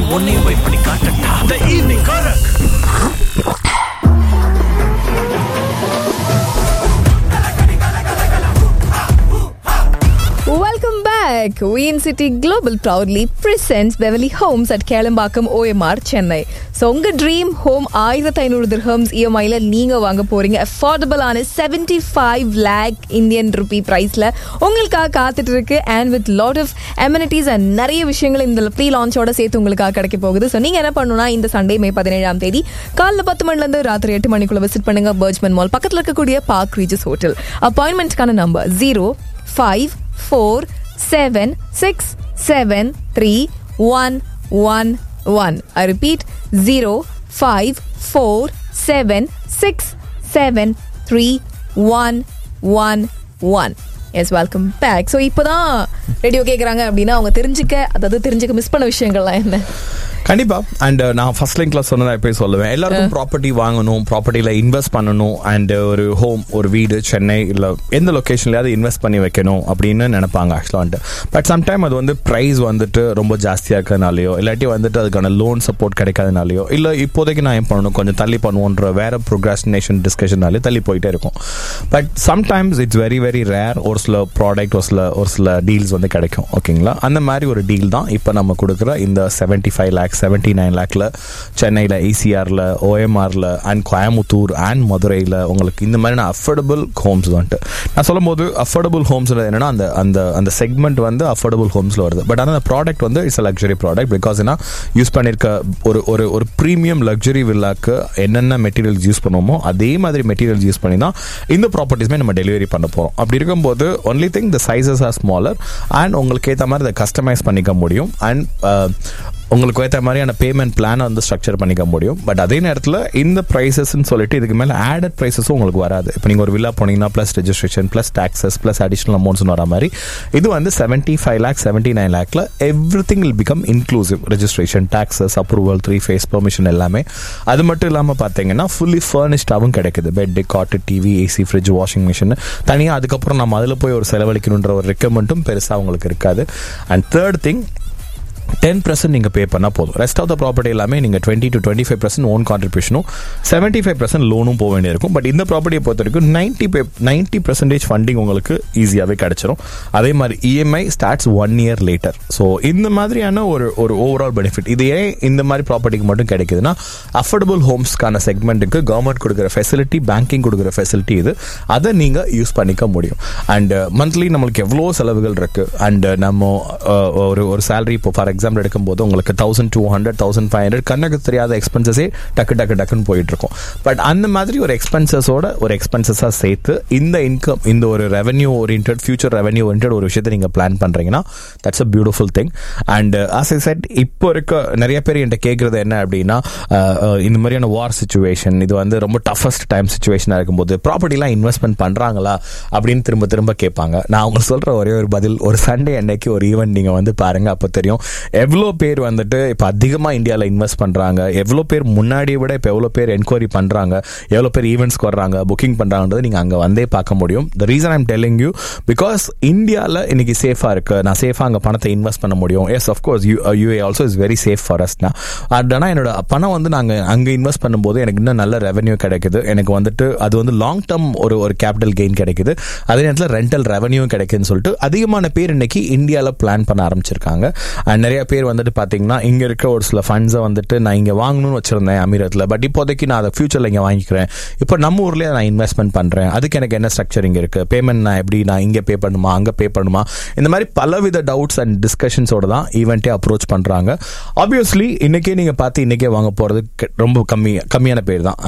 உன்னையும் போய் பண்ணி காட்டட்டா த ஈவினிங் காரக் Welcome back. Wien City Global proudly presents Beverly Homes at Kelambakam OMR Chennai. So உங்கள் ட்ரீம் ஹோம் ஆயிரத்தி ஐநூறு திர்ஹம்ஸ் இஎம்ஐயில் நீங்கள் வாங்க போகிறீங்க அஃபோர்டபுளான seventy five lakh Indian rupee ப்ரைஸில் உங்களுக்காக காத்துட்டு இருக்கு and with lot of amenities and நிறைய விஷயங்கள் இந்த ப்ரீ லான்ச்சோட சேர்த்து உங்களுக்காக கிடைக்க போகுது ஸோ நீங்கள் என்ன பண்ணணும்னா இந்த சண்டே மே பதினேழாம் தேதி காலைல பத்து மணிலேருந்து ராத்திரி எட்டு மணிக்குள்ள விசிட் பண்ணுங்க பர்ஜ்மன் மால் பக்கத்தில் இருக்கக்கூடிய பார்க் ரீஜஸ் ஹோட்டல் அப்பாயின்மெண்ட்க்கான number zero five four seven six seven three one one one I repeat zero five four seven six seven three one one one yes welcome back so இப்போதான் radio கேட்குறாங்க அப்படின்னா அவங்க தெரிஞ்சுக்க அதாவது தெரிஞ்சுக்க miss பண்ண விஷயங்கள்லாம் என்ன கண்டிப்பா அண்ட் நான் ஃபர்ஸ்ட் லிங்க்ல சொன்னதை எப்பயும் சொல்லுவேன் எல்லாருக்கும் ப்ராப்பர்ட்டி வாங்கணும் ப்ராப்பர்ட்டியில இன்வெஸ்ட் பண்ணணும் அண்ட் ஒரு ஹோம் ஒரு வீடு சென்னை இல்ல எந்த லொகேஷன்லயாவது இன்வெஸ்ட் பண்ணி வைக்கணும் அப்படின்னு நினைப்பாங்க ஆக்சுவலா வந்துட்டு பட் சம்டைம் அது வந்து ப்ரைஸ் வந்துட்டு ரொம்ப ஜாஸ்தியா இருக்கிறதுனாலயோ இல்லாட்டி வந்துட்டு அதுக்கான லோன் சப்போர்ட் கிடைக்காதனாலயோ இல்ல இப்போதைக்கு நான் ஏன் பண்ணணும் கொஞ்சம் தள்ளி பண்ணுவோன்ற வேற ப்ரோக்ராஸ்டினேஷன் டிஸ்கஷனாலே தள்ளி போயிட்டே இருக்கும் but sometimes it's very very rare ஒரு சில ப்ராடக்ட் ஒரு சில ஒரு சில டீல்ஸ் வந்து கிடைக்கும் ஓகேங்களா அந்த மாதிரி ஒரு டீல் தான் இப்போ நம்ம கொடுக்குற இந்த seventy five lakh seventy nine லேக்கில் சென்னையில் ஏசிஆரில் ஓஎம்ஆரில் அண்ட் கோயமுத்தூர் அண்ட் மதுரையில் உங்களுக்கு இந்த மாதிரியான அஃபோர்டபுள் ஹோம்ஸ் வந்துட்டு நான் சொல்லும் போது அஃபோர்டபுள் ஹோம்ஸ் என்னன்னா அந்த அந்த அந்த செக்மெண்ட் வந்து அஃபோர்டபுள் ஹோம்ஸில் வருது பட் ஆனால் அந்த ப்ராடக்ட் வந்து இட்ஸ் லக்ஸரி ப்ராடக்ட் பிகாஸ் ஏன்னா யூஸ் பண்ணியிருக்க ஒரு ஒரு ஒரு ப்ரீமியம் லக்ஸரி வில்லாக்கு என்னென்ன மெட்டீரியல்ஸ் யூஸ் பண்ணுவோமோ அதே மாதிரி மெட்டீரியல்ஸ் யூஸ் பண்ணி தான் இந்த ப்ராப்பர்ட்டிஸ்மே நம்ம டெலிவரி பண்ண போகிறோம் அப்படி இருக்கும்போது only thing the sizes are smaller and உங்களுக்கு ஏற்ற மாதிரி அதை கஸ்டமைஸ் பண்ணிக்க முடியும் அண்ட் உங்களுக்கு ஏற்ற மாதிரியான பேமெண்ட் பிளானை வந்து ஸ்ட்ரக்சர் பண்ணிக்க முடியும் பட் அதே நேரத்தில் இந்த ப்ரைஸஸ்ன்னு சொல்லிட்டு இதுக்கு மேலே ஆடட் ப்ரைஸஸும் உங்களுக்கு வராது இப்போ நீங்கள் ஒரு வில்லா போனீங்கன்னா plus registration plus taxes plus additional அமௌண்ட்ஸ்னு வர மாதிரி இது வந்து seventy five lakh seventy nine லேக்கில் everything will become inclusive registration taxes approval three phase permission எல்லாமே அது மட்டும் இல்லாமல் பார்த்தீங்கன்னா ஃபுல்லி ஃபர்னிஷ்டாகவும் கிடைக்குது bed cot TV AC fridge washing machine தனியாக அதுக்கப்புறம் நம்ம அதில் போய் ஒரு செலவழிக்கணுன்ற ஒரு ரெக்கமெண்ட்டும் பெருசாக உங்களுக்கு இருக்காது and third thing ten percent நீங்கள் பே பண்ணால் போதும் ரெஸ்ட் ஆஃப் த ப்ராப்பர்ட்டி எல்லாமே நீங்கள் twenty to twenty five percent own கான்ட்ரிபியூஷனும் செவன்ட்டி ஃபைவ் பர்சன்ட் லோனும் போக வேண்டியிருக்கும் பட் இந்த ப்ராப்பர்ட்டியை பொறுத்த வரைக்கும் ninety pay ninety percentage funding உங்களுக்கு ஈஸியாகவே கிடச்சிரும் அதே மாதிரி EMI starts one year later so இந்த மாதிரியான ஒரு ஒரு ஓவரால் பெனிஃபிட் இது ஏன் இந்த மாதிரி ப்ராப்பர்ட்டிக்கு மட்டும் கிடைக்குதுன்னா அஃபோர்டபுள் ஹோம்ஸ்க்கான செக்மெண்ட்டுக்கு கவர்மெண்ட் கொடுக்குற ஃபெசிலிட்டி பேங்கிங் கொடுக்குற ஃபெசிலிட்டி இது அதை நீங்கள் யூஸ் பண்ணிக்க முடியும் அண்ட் மந்த்லி நம்மளுக்கு எவ்வளோ செலவுகள் இருக்கு அண்ட் நம்ம அஹ், ஒரு ஒரு சேலரி இப்போ ஃபார் எக்ஸாம்பிள் எடுக்கும்போது உங்களுக்கு thousand two hundred thousand five hundred கண்ணுக்கு தெரியாத எக்ஸ்பென்சஸே டக்கு டக்கு டக்குன்னு போயிட்டு இருக்கும் பட் அந்த மாதிரி ஒரு எக்ஸ்பென்சஸோட ஒரு எக்ஸ்பென்சஸாக சேர்த்து இந்த இன்கம் இந்த ஒரு revenue orient future revenue orient ஒரு விஷயத்தை நீங்கள் பிளான் பண்ணுறீங்கன்னா that's a beautiful thing and as I said இப்போ இருக்க நிறைய பேர் என்கிட்ட கேட்குறது என்ன அப்படின்னா அஹ், அஹ், இந்த மாதிரியான வார் சுச்சுவேஷன் இது வந்து ரொம்ப டஃபஸ்ட் டைம் சுச்சுவேஷனாக இருக்கும்போது ப்ராப்பர்ட்டிலாம் இன்வெஸ்ட்மெண்ட் பண்ணுறாங்களா அப்படின்னு திரும்ப திரும்ப கேட்பாங்க நான் அவங்க சொல்கிற ஒரே ஒரு பதில் ஒரு சண்டே அன்னைக்கு ஒரு ஈவெண்ட் நீங்கள் வந்து பாருங்க அப்போ தெரியும் எவ்வளோ பேர் வந்துட்டு இப்போ அதிகமாக இந்தியாவில் இன்வெஸ்ட் பண்ணுறாங்க எவ்வளோ பேர் முன்னாடியை விட இப்போ எவ்வளோ பேர் என்கொயரி பண்ணுறாங்க எவ்வளோ பேர் ஈவெண்ட்ஸ்க்கு வர்றாங்க புக்கிங் பண்ணுறாங்கன்றது நீங்கள் அங்கே வந்தே பார்க்க முடியும் the reason I'm telling you because இந்தியாவில் இன்னைக்கு சேஃபாக இருக்கு நான் சேஃபாக அங்கே பணத்தை இன்வெஸ்ட் பண்ண முடியும் yes of course you UAE also is very safe for அஸ்னா ஆனால் என்னோட பணம் வந்து நாங்கள் அங்கே இன்வெஸ்ட் பண்ணும்போது எனக்கு இன்னும் நல்ல ரெவன்யூ கிடைக்குது எனக்கு வந்துட்டு அது வந்து லாங் டேர்ம் ஒரு ஒரு கேபிட்டல் கெயின் கிடைக்குது அதே நேரத்தில் ரெண்டல் ரெவன்யூ கிடைக்குதுன்னு சொல்லிட்டு அதிகமான பேர் இன்னைக்கு இந்தியாவில் பிளான் பண்ண ஆரம்பிச்சிருக்காங்க அண்ட் நிறைய பேர் வந்துட்டு பார்த்தீங்கன்னா இங்கே இருக்க ஒரு சில ஃபண்ட்ஸை வந்துட்டு நான் இங்கே வாங்கணும்னு வச்சிருந்தேன் அமீரத்தில் பட் இப்போதைக்கு நான் அதை ஃபியூச்சரில் இங்கே வாங்கிக்கிறேன் இப்போ நம்ம ஊர்லேயே நான் இன்வெஸ்ட்மெண்ட் பண்ணுறேன் அதுக்கு எனக்கு என்ன ஸ்ட்ரக்சர் இங்கே இருக்குது பேமெண்ட் நான் எப்படி நான் இங்கே பே பண்ணுமா அங்கே பே பண்ணுமா இந்த மாதிரி பலவித டவுட்ஸ் அண்ட் டிஸ்கஷன்ஸோட தான் ஈவெண்ட்டே அப்ரோச் பண்ணுறாங்க ஆப்வியஸ்லி இன்னைக்கே நீங்கள் பார்த்து இன்னைக்கே வாங்க போகிறது ரொம்ப கம்மி கம்மியான பேர் தான்